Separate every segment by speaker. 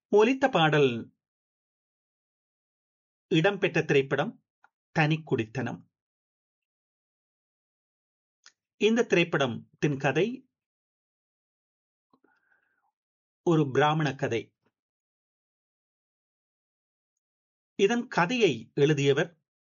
Speaker 1: ஒலித்த பாடல் இடம்பெற்ற திரைப்படம் தனிக்குடித்தனம் இந்த திரைப்படத்தின் கதை ஒரு பிராமண கதை இதன் கதையை எழுதியவர்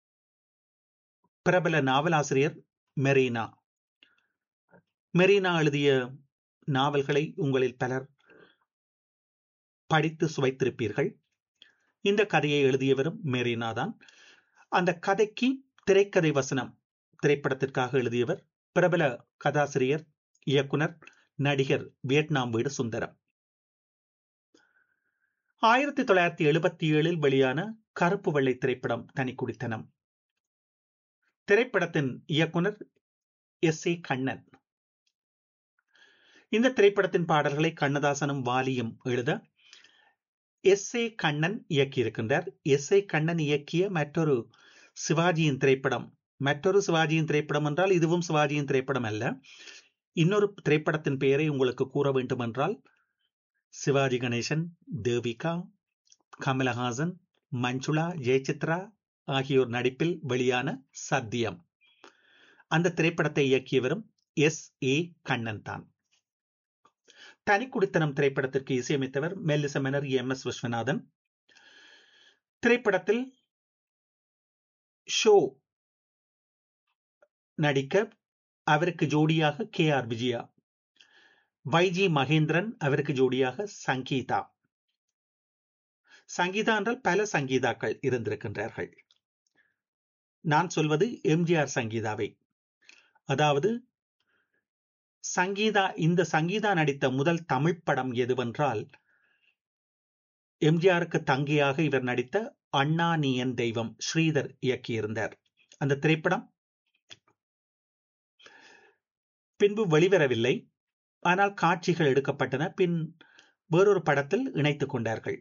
Speaker 1: பிரபல நாவலாசிரியர் மெரீனா மெரீனா எழுதிய நாவல்களை உங்களில் பலர் படித்து சுவைத்திருப்பீர்கள் இந்த கதையை எழுதியவரும் மெரீனா தான் அந்த கதைக்கு திரைக்கதை வசனம் திரைப்படத்திற்காக எழுதியவர் பிரபல கதாசிரியர் இயக்குனர் நடிகர் வியட்நாம் வீடு சுந்தரம் ஆயிரத்தி தொள்ளாயிரத்தி எழுபத்தி ஏழில் வெளியான கருப்பு வெள்ளை திரைப்படம் தனிக்குடித்தனம் திரைப்படத்தின் இயக்குனர் எஸ் ஏ கண்ணன் இந்த திரைப்படத்தின் பாடல்களை கண்ணதாசனும் வாலியும் எழுத எஸ் ஏ கண்ணன் இயக்கியிருக்கின்றார் எஸ் ஏ கண்ணன் இயக்கிய மற்றொரு சிவாஜியின் திரைப்படம் மற்றொரு சிவாஜியின் திரைப்படம் என்றால் இதுவும் சிவாஜியின் திரைப்படம் அல்ல இன்னொரு திரைப்படத்தின் பெயரை உங்களுக்கு கூற வேண்டும் என்றால் சிவாஜி கணேசன் தேவிகா கமலஹாசன் மஞ்சுளா ஜெயசித்ரா ஆகியோர் நடிப்பில் வெளியான சத்தியம் அந்த திரைப்படத்தை இயக்கியவரும் எஸ் ஏ கண்ணன் தான் தனிக்குடித்தனம் திரைப்படத்திற்கு இசையமைத்தவர் மெல்லிசமெனர் எம் எஸ் விஸ்வநாதன் திரைப்படத்தில் ஷோ நடிக்க அவருக்கு ஜோடியாக K R Vijaya YG Mahendran அவருக்கு ஜோடியாக சங்கீதா சங்கீதா என்றால் பல சங்கீதாக்கள் இருந்திருக்கின்றார்கள் நான் சொல்வது எம்ஜிஆர் சங்கீதாவை அதாவது சங்கீதா இந்த சங்கீதா நடித்த முதல் தமிழ் படம் எதுவென்றால் எம்ஜிஆருக்கு தங்கியாக இவர் நடித்த அண்ணா நீயன் தெய்வம் ஸ்ரீதர் இயக்கியிருந்தார் அந்த திரைப்படம் பின்பு வெளிவரவில்லை ஆனால் காட்சிகள் எடுக்கப்பட்டன பின் வேறொரு படத்தில் இணைத்துக் கொண்டார்கள்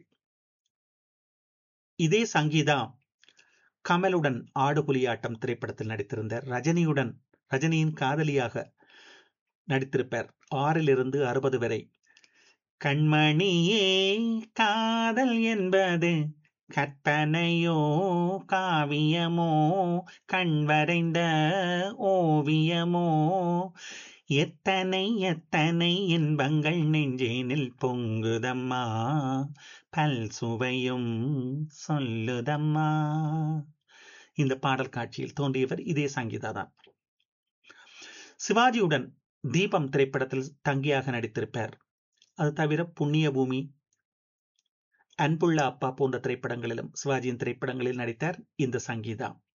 Speaker 1: இதே சங்கீதா கமலுடன் ஆடுபுலியாட்டம் திரைப்படத்தில் நடித்திருந்தார் ரஜினியுடன் ரஜினியின் காதலியாக நடித்திருப்பார் ஆறிலிருந்து அறுபது வரை கண்மணியே காதல் என்பது கற்பனையோ காவியமோ கண் வரைந்த ஓவியமோ எத்தனை எத்தனை இன்பங்கள் நெஞ்சேனில் பொங்குதம்மா பல் சுவையும் சொல்லுதம்மா இந்த பாடல் காட்சியில் தோன்றியவர் இதே சங்கீதா தான் சிவாஜியுடன் தீபம் திரைப்படத்தில் தங்கியாக நடித்திருப்பார் அது தவிர புண்ணிய பூமி அன்புள்ள அப்பா போன்ற திரைப்படங்களிலும் சிவாஜியின் திரைப்படங்களில் நடித்தார் இந்த சங்கீதா